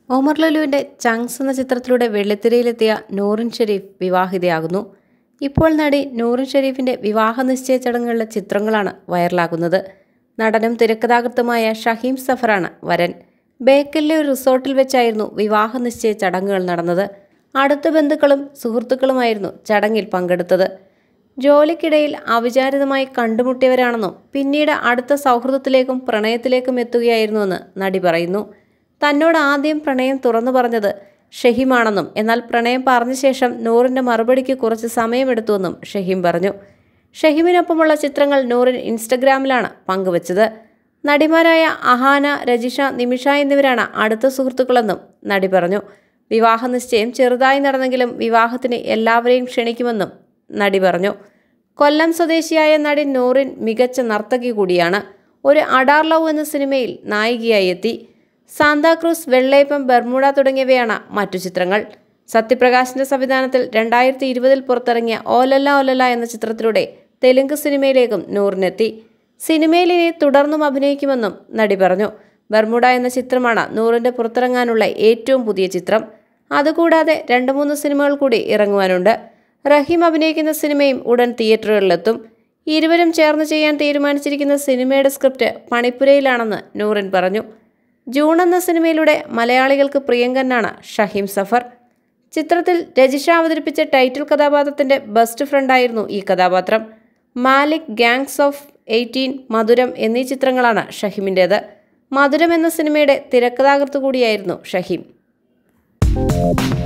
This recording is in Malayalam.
ഒമർ ലുലുവിൻ്റെ ചങ്സ് എന്ന ചിത്രത്തിലൂടെ വെള്ളിത്തിരയിലെത്തിയ നൂറിൻ ഷെരീഫ് വിവാഹിതയാകുന്നു ഇപ്പോൾ നടി നൂറിൻ ഷെരീഫിൻ്റെ വിവാഹ നിശ്ചയ ചടങ്ങുകളിലെ ചിത്രങ്ങളാണ് വൈറലാകുന്നത് നടനും തിരക്കഥാകൃത്തുമായ ഷഹീം സഫറാണ് വരൻ ബേക്കലിലെ ഒരു റിസോർട്ടിൽ വെച്ചായിരുന്നു വിവാഹ നിശ്ചയ ചടങ്ങുകൾ നടന്നത് അടുത്ത ബന്ധുക്കളും സുഹൃത്തുക്കളുമായിരുന്നു ചടങ്ങിൽ പങ്കെടുത്തത് ജോലിക്കിടയിൽ അവിചാരിതമായി കണ്ടുമുട്ടിയവരാണെന്നും പിന്നീട് അടുത്ത സൗഹൃദത്തിലേക്കും പ്രണയത്തിലേക്കും എത്തുകയായിരുന്നുവെന്ന് നടി പറയുന്നു തന്നോട് ആദ്യം പ്രണയം തുറന്നു പറഞ്ഞത് ഷഹീമാണെന്നും എന്നാൽ പ്രണയം പറഞ്ഞ ശേഷം നൂറിൻ്റെ മറുപടിക്ക് കുറച്ച് സമയമെടുത്തുവെന്നും ഷഹീം പറഞ്ഞു ഷഹീമിനൊപ്പമുള്ള ചിത്രങ്ങൾ നൂറിൻ ഇൻസ്റ്റഗ്രാമിലാണ് പങ്കുവച്ചത് നടിമാരായ അഹാന രജിഷ നിമിഷ എന്നിവരാണ് അടുത്ത സുഹൃത്തുക്കളെന്നും നടി പറഞ്ഞു വിവാഹ നിശ്ചയം ചെറുതായി നടന്നെങ്കിലും വിവാഹത്തിന് എല്ലാവരെയും ക്ഷണിക്കുമെന്നും നടി പറഞ്ഞു കൊല്ലം സ്വദേശിയായ നടി നൂറിൻ മികച്ച നർത്തകി കൂടിയാണ് ഒരു അഡാർ ലവ് എന്ന സിനിമയിൽ നായികയായി എത്തി സാന്താക്രൂസ് വെള്ളയപ്പം ബർമുഡ തുടങ്ങിയവയാണ് മറ്റു ചിത്രങ്ങൾ സത്യപ്രകാശിന്റെ സംവിധാനത്തിൽ രണ്ടായിരത്തി ഇരുപതിൽ പുറത്തിറങ്ങിയ ഓലല്ല ഓലല്ല എന്ന ചിത്രത്തിലൂടെ തെലുങ്ക് സിനിമയിലേക്കും നൂറിനെത്തി സിനിമയിൽ ഇനി തുടർന്നും അഭിനയിക്കുമെന്നും നടി പറഞ്ഞു ബർമുഡ എന്ന ചിത്രമാണ് നൂറിന്റെ പുറത്തിറങ്ങാനുള്ള ഏറ്റവും പുതിയ ചിത്രം അതുകൂടാതെ രണ്ട് മൂന്ന് സിനിമകൾ കൂടി ഇറങ്ങുവാനുണ്ട് റഹീം അഭിനയിക്കുന്ന സിനിമയും ഉടൻ തിയേറ്ററുകളിലെത്തും ഇരുവരും ചേർന്ന് ചെയ്യാൻ തീരുമാനിച്ചിരിക്കുന്ന സിനിമയുടെ സ്ക്രിപ്റ്റ് പണിപ്പുരയിലാണെന്ന് നൂറിൻ പറഞ്ഞു ജൂൺ എന്ന സിനിമയിലൂടെ മലയാളികൾക്ക് പ്രിയങ്കരനാണ് ഷഹീം സഫർ ചിത്രത്തിൽ രജിഷ അവതരിപ്പിച്ച ടൈറ്റിൽ കഥാപാത്രത്തിന്റെ ബെസ്റ്റ് ഫ്രണ്ടായിരുന്നു ഈ കഥാപാത്രം മാലിക് ഗാങ്സ് ഓഫ് എയ്റ്റീൻ മധുരം എന്നീ ചിത്രങ്ങളാണ് ഷഹീമിൻ്റേത് മധുരം എന്ന സിനിമയുടെ തിരക്കഥാകൃത്ത് കൂടിയായിരുന്നു ഷഹീം